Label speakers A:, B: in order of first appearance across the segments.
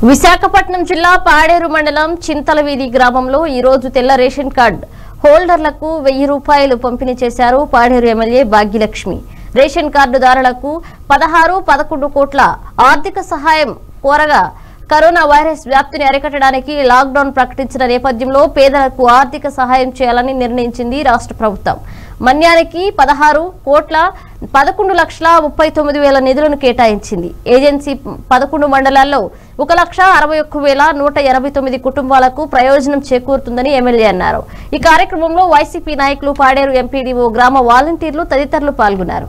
A: విశాఖపట్నం జిల్లా పాడేరు మండలం చింతలవీధి గ్రామంలో ఈ రోజు తెల్ల రేషన్ కార్డ్ హోల్డర్లకు వెయ్యి రూపాయలు పంపిణీ చేశారు పాడేరు ఎమ్మెల్యే భాగ్యలక్ష్మి రేషన్ కార్డుదారులకు పదహారు పదకొండు కోట్ల ఆర్థిక సహాయం కోరగా కరోనా వైరస్ వ్యాప్తిని అరికట్టడానికి లాక్డౌన్ ప్రకటించిన నేపథ్యంలో పేదలకు ఆర్థిక సహాయం చేయాలని నిర్ణయించింది రాష్ట్ర ప్రభుత్వం మన్యానికి పదహారు కోట్ల పదకొండు లక్షల ముప్పై తొమ్మిది వేల నిధులను కేటాయించింది ఏజెన్సీ పదకొండు మండలాల్లో ఒక లక్ష అరవై ఒక్క వేల నూట ఎనభై తొమ్మిది కుటుంబాలకు ప్రయోజనం చేకూరుతుందని ఎమ్మెల్యే అన్నారు ఈ కార్యక్రమంలో వైసీపీ నాయకులు పాడేరు ఎంపీడీఓ గ్రామ వాలంటీర్లు తదితరులు పాల్గొన్నారు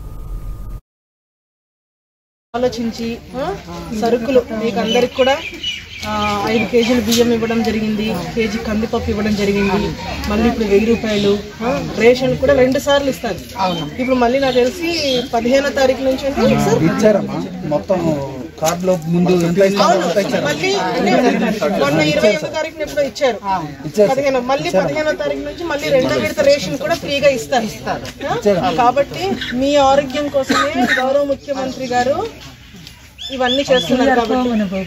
B: ఆలోచించి ఆ, సరుకులు మీకు అందరికి కూడా ఆ, ఐదు కేజీలు బియ్యం ఇవ్వడం జరిగింది కేజీ కందిపప్పు ఇవ్వడం జరిగింది మళ్ళీ ఇప్పుడు వెయ్యి రూపాయలు ఆ, రేషన్ కూడా రెండు సార్లు ఇస్తారు ఇప్పుడు మళ్ళీ నాకు తెలిసి పదిహేనో తారీఖు నుంచి అంటే సార్
C: ఇచ్చారమ్మా మొత్తం కార్డు లో ముందు ఎంత ఇస్తారో అంత ఇచ్చారు
B: మళ్ళీ అంటే మొన్న ఇరవై ఒకటో తారీఖున ఎప్పుడో ఇచ్చారు పదిహేను మళ్ళీ పదిహేనో తారీఖు నుంచి మళ్ళీ రెండో విడత రేషన్ కూడా ఫ్రీగా ఇస్తారు ఆ? కాబట్టి మీ ఆరోగ్యం కోసమే గౌరవ ముఖ్యమంత్రి గారు ఇవన్నీ చేస్తున్నారు కాబట్టి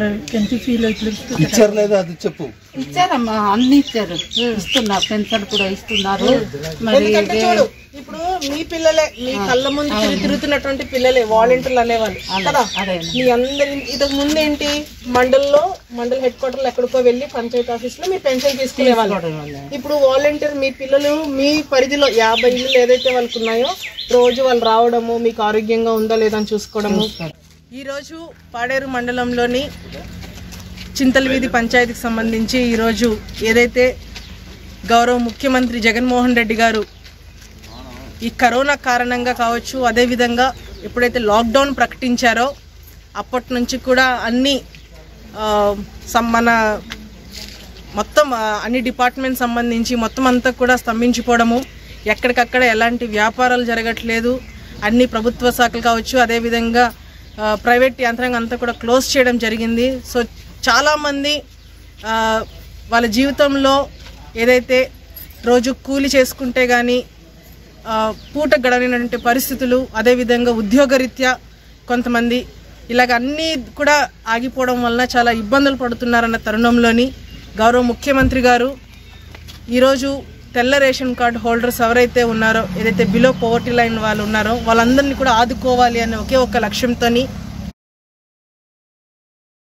C: ఇచ్చారు లేదా అది చెప్పు
D: ఇచ్చారమ్మా అన్ని ఇచ్చారు ఇస్తున్నారు పెన్షన్ కూడా ఇస్తున్నారు మరి
B: ఎందుకంటే చూడు ఇప్పుడు మీ పిల్లలే మీ కళ్ళ ముందు తిరిగి తిరుగుతున్నటువంటి పిల్లలే వాలంటీర్లు అనేవాళ్ళు కదా మీ అందరి ఇంతకు ముందు ఏంటి మండల్లో మండల్ హెడ్ క్వార్టర్లు ఎక్కడికో వెళ్ళి పంచాయతీ ఆఫీస్ లో మీ పెన్షన్ తీసుకునేవాళ్ళు ఇప్పుడు వాలంటీర్ మీ పిల్లలు మీ పరిధిలో యాభై ఇల్లు ఏదైతే వాళ్ళకు ఉన్నాయో రోజు వాళ్ళు రావడము మీకు ఆరోగ్యంగా ఉందా లేదా అని చూసుకోవడము ఈ రోజు పాడేరు మండలంలోని చింతల వీధి పంచాయతీకి సంబంధించి ఈరోజు ఏదైతే గౌరవ ముఖ్యమంత్రి జగన్మోహన్ రెడ్డి గారు ఈ కరోనా కారణంగా కావచ్చు అదేవిధంగా ఎప్పుడైతే లాక్డౌన్ ప్రకటించారో అప్పటి నుంచి కూడా అన్ని ఆ, సం- మన మొత్తం ఆ, అన్ని డిపార్ట్మెంట్ సంబంధించి మొత్తం అంతా కూడా స్తంభించిపోవడము ఎక్కడికక్కడ ఎలాంటి వ్యాపారాలు జరగట్లేదు అన్ని ప్రభుత్వ శాఖలు కావచ్చు అదేవిధంగా ఆ, ప్రైవేట్ యంత్రాంగం అంతా కూడా క్లోజ్ చేయడం జరిగింది సో చాలామంది ఆ, వాళ్ళ జీవితంలో ఏదైతే రోజు కూలి చేసుకుంటే కానీ పూట గడవనటువంటి పరిస్థితులు అదేవిధంగా ఉద్యోగరీత్యా కొంతమంది ఇలాగ అన్నీ కూడా ఆగిపోవడం వలన చాలా ఇబ్బందులు పడుతున్నారన్న తరుణంలోని గౌరవ ముఖ్యమంత్రి గారు ఈరోజు తెల్ల రేషన్ కార్డు హోల్డర్స్ ఎవరైతే ఉన్నారో ఏదైతే బిలో పోవర్టీ లైన్ వాళ్ళు ఉన్నారో వాళ్ళందరినీ కూడా ఆదుకోవాలి అనే ఒకే ఒక లక్ష్యంతోని